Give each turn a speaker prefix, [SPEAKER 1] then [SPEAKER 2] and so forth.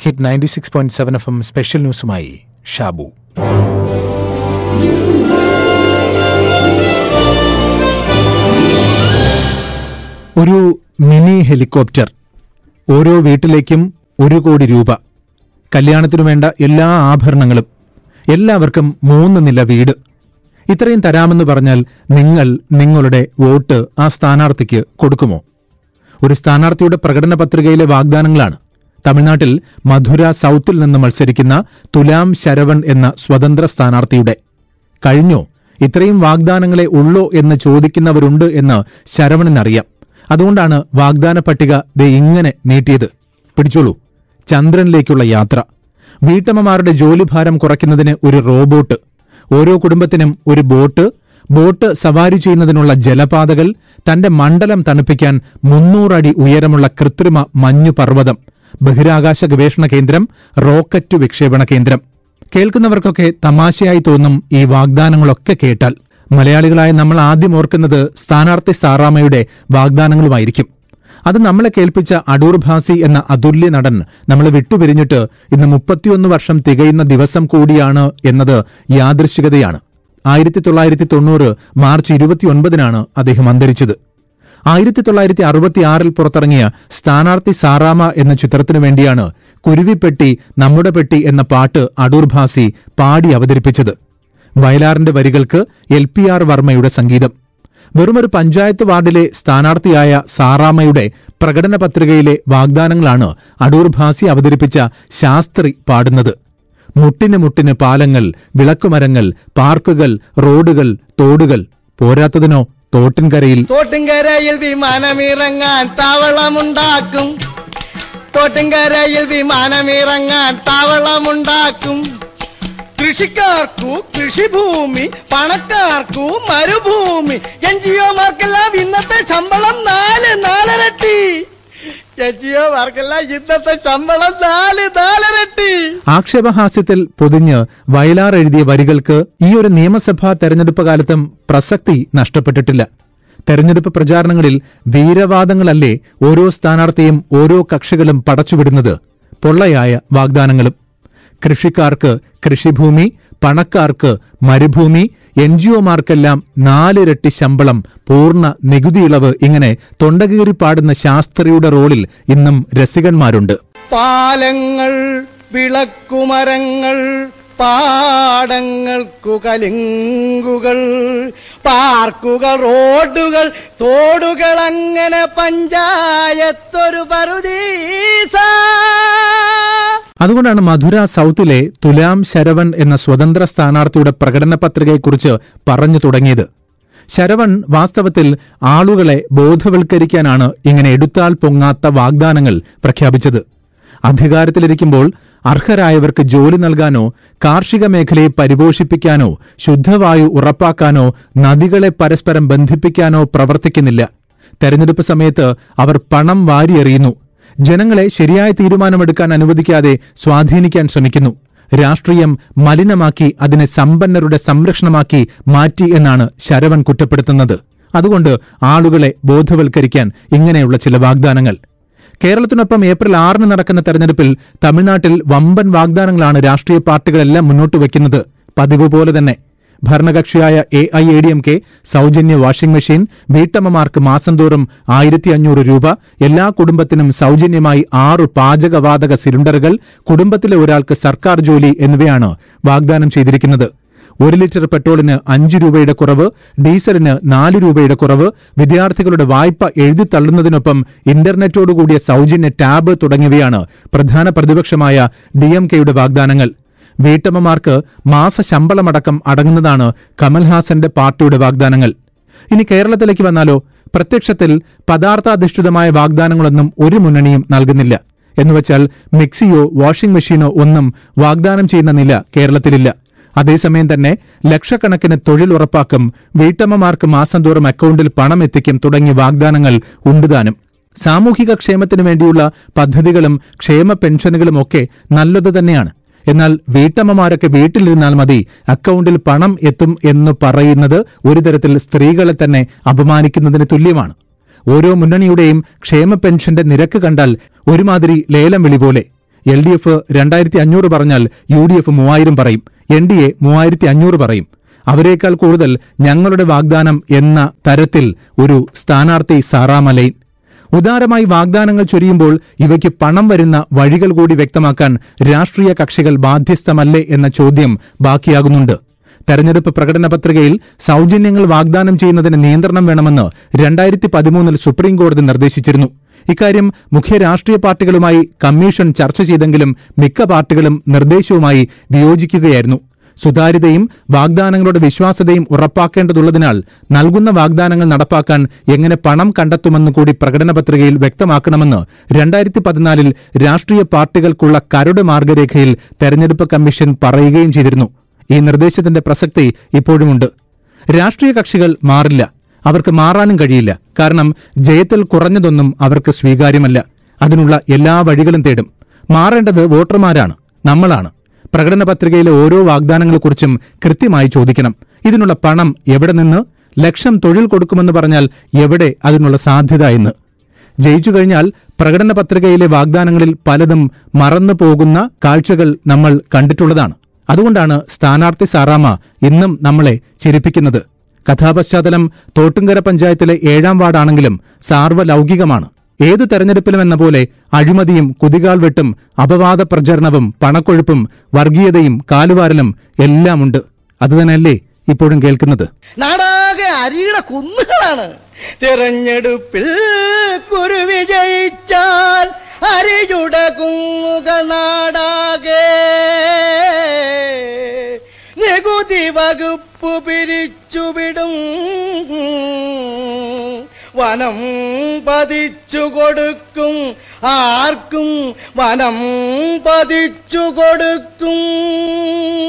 [SPEAKER 1] hit ninety six point seven F M special ന്യൂസുമായി ഷാബു ഒരു mini helicopter ഓരോ വീട്ടിലേക്കും ഒരു കോടി രൂപ കല്യാണത്തിനു വേണ്ട എല്ലാ ആഭരണങ്ങളും എല്ലാവർക്കും മൂന്ന് നില വീട് ഇത്രയും തരാമെന്ന് പറഞ്ഞാൽ നിങ്ങൾ നിങ്ങളുടെ വോട്ട് ആ സ്ഥാനാർത്ഥിക്ക് കൊടുക്കുമോ ഒരു സ്ഥാനാർത്ഥിയുടെ പ്രകടന പത്രികയിലെ വാഗ്ദാനങ്ങളാണ് തമിഴ്നാട്ടിൽ മധുര സൌത്തിൽ നിന്ന് മത്സരിക്കുന്ന തുലാം ശരവൺ എന്ന സ്വതന്ത്ര സ്ഥാനാർത്ഥിയുടെ കഴിഞ്ഞോ ഇത്രയും വാഗ്ദാനങ്ങളെ ഉള്ളോ എന്ന് ചോദിക്കുന്നവരുണ്ട് എന്ന് ശരവണനറിയാം അതുകൊണ്ടാണ് വാഗ്ദാന പട്ടിക ദേ ഇങ്ങനെ നീട്ടിയത് പിടിച്ചോളൂ ചന്ദ്രനിലേക്കുള്ള യാത്ര വീട്ടമ്മമാരുടെ ജോലിഭാരം കുറയ്ക്കുന്നതിന് ഒരു റോബോട്ട് ഓരോ കുടുംബത്തിനും ഒരു ബോട്ട് ബോട്ട് സവാരി ചെയ്യുന്നതിനുള്ള ജലപാതകൾ തന്റെ മണ്ഡലം തണുപ്പിക്കാൻ മുന്നൂറടി ഉയരമുള്ള കൃത്രിമ മഞ്ഞുപർവ്വതം ബഹിരാകാശ ഗവേഷണ കേന്ദ്രം റോക്കറ്റ് വിക്ഷേപണ കേന്ദ്രം കേൾക്കുന്നവർക്കൊക്കെ തമാശയായി തോന്നും ഈ വാഗ്ദാനങ്ങളൊക്കെ കേട്ടാൽ മലയാളികളായ നമ്മൾ ആദ്യം ഓർക്കുന്നത് സ്ഥാനാർത്ഥി സാറാമയുടെ വാഗ്ദാനങ്ങളുമായിരിക്കും അത് നമ്മളെ കേൾപ്പിച്ച അടൂർ ഭാസി എന്ന അതുല്യ നടൻ നമ്മളെ വിട്ടുപിരിഞ്ഞിട്ട് ഇന്ന് മുപ്പത്തിയൊന്ന് വർഷം തികയുന്ന ദിവസം കൂടിയാണ് എന്നത് യാദൃശികതയാണ് ആയിരത്തി തൊള്ളായിരത്തി തൊണ്ണൂറ് മാർച്ച് ഇരുപത്തിയൊൻപതിനാണ് അദ്ദേഹം അന്തരിച്ചത് ആയിരത്തി തൊള്ളായിരത്തി അറുപത്തിയാറിൽ പുറത്തിറങ്ങിയ സ്ഥാനാർത്ഥി സാറാമ എന്ന ചിത്രത്തിനു വേണ്ടിയാണ് കുരുവിപ്പെട്ടി നമ്മുടെ പെട്ടി എന്ന പാട്ട് അടൂർ ഭാസി പാടി അവതരിപ്പിച്ചത് വയലാറിന്റെ വരികൾക്ക് എൽ പി ആർ വർമ്മയുടെ സംഗീതം വെറുമൊരു പഞ്ചായത്ത് വാർഡിലെ സ്ഥാനാർത്ഥിയായ സാറാമയുടെ പ്രകടന പത്രികയിലെ വാഗ്ദാനങ്ങളാണ് അടൂർ ഭാസി അവതരിപ്പിച്ച ശാസ്ത്രി പാടുന്നത് മുട്ടിന് മുട്ടിന് പാലങ്ങൾ വിളക്കുമരങ്ങൾ പാർക്കുകൾ റോഡുകൾ തോടുകൾ പോരാത്തതിനോ തോട്ടിൻകരയിൽ
[SPEAKER 2] തോട്ടുംകരയിൽ വിമാനമിറങ്ങാൻ താവളമുണ്ടാക്കും തോട്ടുംകരയിൽ വിമാനമിറങ്ങാൻ താവളമുണ്ടാക്കും കൃഷിക്കാർക്കു കൃഷിഭൂമി പണക്കാർക്കു മരുഭൂമി എൻ ജിഒമാർക്കെല്ലാം ഇന്നത്തെ ശമ്പളം നാല് നാലരട്ടി എൻ ജിഒമാർക്കെല്ലാം ഇന്നത്തെ ശമ്പളം നാല് നാലരട്ടി
[SPEAKER 1] ആക്ഷേപഹാസ്യത്തിൽ പൊതിഞ്ഞ് വയലാർ എഴുതിയ വരികൾക്ക് ഈ ഒരു നിയമസഭാ തെരഞ്ഞെടുപ്പ് കാലത്തും പ്രസക്തി നഷ്ടപ്പെട്ടിട്ടില്ല തെരഞ്ഞെടുപ്പ് പ്രചാരണങ്ങളിൽ വീരവാദങ്ങളല്ലേ ഓരോ സ്ഥാനാർത്ഥിയും ഓരോ കക്ഷികളും പടച്ചുവിടുന്നത് പൊള്ളയായ വാഗ്ദാനങ്ങളും കൃഷിക്കാർക്ക് കൃഷിഭൂമി പണക്കാർക്ക് മരുഭൂമി എൻ ജിഒമാർക്കെല്ലാം നാലിരട്ടി ശമ്പളം പൂർണ്ണ നികുതി ഇളവ് ഇങ്ങനെ തൊണ്ടകീറി പാടുന്ന ശാസ്ത്രിയുടെ റോളിൽ ഇന്നും രസികന്മാരുണ്ട്
[SPEAKER 2] പാലങ്ങൾ വിളക്കുമരങ്ങൾ പാടങ്ങൾക്കു കലിങ്കുകൾ പാർക്കുകൾ റോഡുകൾ തോടുകൾ അങ്ങനെ പഞ്ചായത്തൊരു പറുദീസ
[SPEAKER 1] അതുകൊണ്ടാണ് മധുര സൌത്തിലെ തുലാം ശരവൺ എന്ന സ്വതന്ത്ര സ്ഥാനാർത്ഥിയുടെ പ്രകടന പത്രികയെക്കുറിച്ച് പറഞ്ഞു തുടങ്ങിയത് ശരവൺ വാസ്തവത്തിൽ ആളുകളെ ബോധവൽക്കരിക്കാനാണ് ഇങ്ങനെ എടുത്താൽ പൊങ്ങാത്ത വാഗ്ദാനങ്ങൾ പ്രഖ്യാപിച്ചത് അധികാരത്തിലിരിക്കുമ്പോൾ അർഹരായവർക്ക് ജോലി നൽകാനോ കാർഷിക മേഖലയെ പരിപോഷിപ്പിക്കാനോ ശുദ്ധവായു ഉറപ്പാക്കാനോ നദികളെ പരസ്പരം ബന്ധിപ്പിക്കാനോ പ്രവർത്തിക്കുന്നില്ല തെരഞ്ഞെടുപ്പ് സമയത്ത് അവർ പണം വാരിയെറിയുന്നു ജനങ്ങളെ ശരിയായ തീരുമാനമെടുക്കാൻ അനുവദിക്കാതെ സ്വാധീനിക്കാൻ ശ്രമിക്കുന്നു രാഷ്ട്രീയം മലിനമാക്കി അതിനെ സമ്പന്നരുടെ സംരക്ഷണമാക്കി മാറ്റി എന്നാണ് ശരവൺ കുറ്റപ്പെടുത്തുന്നത് അതുകൊണ്ട് ആളുകളെ ബോധവൽക്കരിക്കാൻ ഇങ്ങനെയുള്ള ചില വാഗ്ദാനങ്ങൾ കേരളത്തിനൊപ്പം ഏപ്രിൽ ആറിന് നടക്കുന്ന തെരഞ്ഞെടുപ്പിൽ തമിഴ്നാട്ടിൽ വമ്പൻ വാഗ്ദാനങ്ങളാണ് രാഷ്ട്രീയ പാർട്ടികളെല്ലാം മുന്നോട്ട് വയ്ക്കുന്നത് പതിവ് പോലെ തന്നെ ഭരണകക്ഷിയായ A I A D M K സൗജന്യ വാഷിംഗ് മെഷീൻ വീട്ടമ്മമാർക്ക് മാസം തോറും ആയിരത്തി അഞ്ഞൂറ് രൂപ എല്ലാ കുടുംബത്തിനും സൗജന്യമായി ആറു പാചകവാതക സിലിണ്ടറുകൾ കുടുംബത്തിലെ ഒരാൾക്ക് സർക്കാർ ജോലി എന്നിവയാണ് വാഗ്ദാനം ചെയ്തിരിക്കുന്നത് ഒരു ലിറ്റർ പെട്രോളിന് അഞ്ച് രൂപയുടെ കുറവ് ഡീസലിന് നാല് രൂപയുടെ കുറവ് വിദ്യാർത്ഥികളുടെ വായ്പ എഴുതി തള്ളുന്നതിനൊപ്പം ഇന്റർനെറ്റോടുകൂടിയ സൗജന്യ ടാബ് തുടങ്ങിയവയാണ് പ്രധാന പ്രതിപക്ഷമായ ഡിഎംകെയുടെ വാഗ്ദാനങ്ങൾ വീട്ടമ്മമാർക്ക് മാസശമ്പളമടക്കം അടങ്ങുന്നതാണ് കമൽഹാസന്റെ പാർട്ടിയുടെ വാഗ്ദാനങ്ങൾ ഇനി കേരളത്തിലേക്ക് വന്നാലോ പ്രത്യക്ഷത്തിൽ പദാർത്ഥാധിഷ്ഠിതമായ വാഗ്ദാനങ്ങളൊന്നും ഒരു മുന്നണിയും നൽകുന്നില്ല എന്നുവച്ചാൽ മിക്സിയോ വാഷിംഗ് മെഷീനോ ഒന്നും വാഗ്ദാനം ചെയ്യുന്ന നില കേരളത്തിലില്ല അതേസമയം തന്നെ ലക്ഷക്കണക്കിന് തൊഴിൽ ഉറപ്പാക്കും വീട്ടമ്മമാർക്ക് മാസം തോറും അക്കൗണ്ടിൽ പണം എത്തിക്കും തുടങ്ങിയ വാഗ്ദാനങ്ങൾ ഉണ്ടുതാനും സാമൂഹിക ക്ഷേമത്തിനു വേണ്ടിയുള്ള പദ്ധതികളും ക്ഷേമ പെൻഷനുകളും ഒക്കെ നല്ലത് തന്നെയാണ് എന്നാൽ വീട്ടമ്മമാരൊക്കെ വീട്ടിലിരുന്നാൽ മതി അക്കൗണ്ടിൽ പണം എത്തും എന്ന് പറയുന്നത് ഒരു തരത്തിൽ സ്ത്രീകളെ തന്നെ അപമാനിക്കുന്നതിന് തുല്യമാണ് ഓരോ മുന്നണിയുടെയും ക്ഷേമ പെൻഷന്റെ നിരക്ക് കണ്ടാൽ ഒരുമാതിരി ലേലം വിളി പോലെ എൽ ഡി എഫ് രണ്ടായിരത്തി അഞ്ഞൂറ് പറഞ്ഞാൽ യു ഡി എഫ് മൂവായിരം പറയും എൻ ഡി എ മൂവായിരത്തി അഞ്ഞൂറ് പറയും അവരെക്കാൾ കൂടുതൽ ഞങ്ങളുടെ വാഗ്ദാനം എന്ന തരത്തിൽ ഒരു സ്ഥാനാർത്ഥി സാറാമലൈൻ ഉദാരമായി വാഗ്ദാനങ്ങൾ ചൊരിയുമ്പോൾ ഇവയ്ക്ക് പണം വരുന്ന വഴികൾ കൂടി വ്യക്തമാക്കാൻ രാഷ്ട്രീയ കക്ഷികൾ ബാധ്യസ്ഥമല്ലേ എന്ന ചോദ്യം ബാക്കിയാകുന്നുണ്ട് തെരഞ്ഞെടുപ്പ് പ്രകടന പത്രികയിൽ സൌജന്യങ്ങൾ വാഗ്ദാനം ചെയ്യുന്നതിന് നിയന്ത്രണം വേണമെന്ന് രണ്ടായിരത്തി പതിമൂന്നിൽ സുപ്രീം കോടതി നിർദ്ദേശിച്ചിരുന്നു ഇക്കാര്യം മുഖ്യ രാഷ്ട്രീയ പാർട്ടികളുമായി കമ്മീഷൻ ചർച്ച ചെയ്തെങ്കിലും മിക്ക പാർട്ടികളും നിർദ്ദേശവുമായി വിയോജിക്കുകയായിരുന്നു സുതാര്യതയും വാഗ്ദാനങ്ങളുടെ വിശ്വാസ്യതയും ഉറപ്പാക്കേണ്ടതുള്ളതിനാൽ നൽകുന്ന വാഗ്ദാനങ്ങൾ നടപ്പാക്കാൻ എങ്ങനെ പണം കണ്ടെത്തുമെന്ന് കൂടി പ്രകടന പത്രികയിൽ വ്യക്തമാക്കണമെന്ന് രണ്ടായിരത്തി പതിനാലിൽ രാഷ്ട്രീയ പാർട്ടികൾക്കുള്ള കരട് മാർഗരേഖയിൽ തെരഞ്ഞെടുപ്പ് കമ്മീഷൻ പറയുകയും ചെയ്തിരുന്നു ഈ നിർദ്ദേശത്തിന്റെ പ്രസക്തി ഇപ്പോഴുമുണ്ട് രാഷ്ട്രീയ കക്ഷികൾ മാറില്ല അവർക്ക് മാറാനും കഴിയില്ല കാരണം ജയത്തിൽ കുറഞ്ഞതൊന്നും അവർക്ക് സ്വീകാര്യമല്ല അതിനുള്ള എല്ലാ വഴികളും തേടും മാറേണ്ടത് വോട്ടർമാരാണ് നമ്മളാണ് പ്രകടന പത്രികയിലെ ഓരോ വാഗ്ദാനങ്ങളെക്കുറിച്ചും കൃത്യമായി ചോദിക്കണം ഇതിനുള്ള പണം എവിടെ നിന്ന് ലക്ഷം തൊഴിൽ കൊടുക്കുമെന്ന് പറഞ്ഞാൽ എവിടെ അതിനുള്ള സാധ്യത എന്ന് ജയിച്ചു കഴിഞ്ഞാൽ പ്രകടന പത്രികയിലെ വാഗ്ദാനങ്ങളിൽ പലതും മറന്നു പോകുന്ന കാഴ്ചകൾ നമ്മൾ കണ്ടിട്ടുള്ളതാണ് അതുകൊണ്ടാണ് സ്ഥാനാർത്ഥി സാറാമ ഇന്നും നമ്മളെ ചിരിപ്പിക്കുന്നത് കഥാപശ്ചാത്തലം തോട്ടുങ്കര പഞ്ചായത്തിലെ ഏഴാം വാർഡാണെങ്കിലും സാർവലൗകികമാണ് ഏതു തെരഞ്ഞെടുപ്പിലും എന്ന പോലെ അഴിമതിയും കുതികാൽ വെട്ടും അപവാദ പ്രചരണവും പണക്കൊഴുപ്പും വർഗീയതയും കാലുവാരലും എല്ലാമുണ്ട് അതുതന്നെയല്ലേ ഇപ്പോഴും കേൾക്കുന്നത്
[SPEAKER 2] നാടാകെ അരിയുടെ കുന്നുകളാണ് തിരഞ്ഞെടുപ്പിൽ കുരു വിജയിച്ചാൽ അരിയുടെ കുന്നുകൾ നാടാകെ നികുതി വകുപ്പ് പിരിച്ചുവിടും വനം പതിച്ചു കൊടുക്കും ആർക്കും വനം പതിച്ചു കൊടുക്കും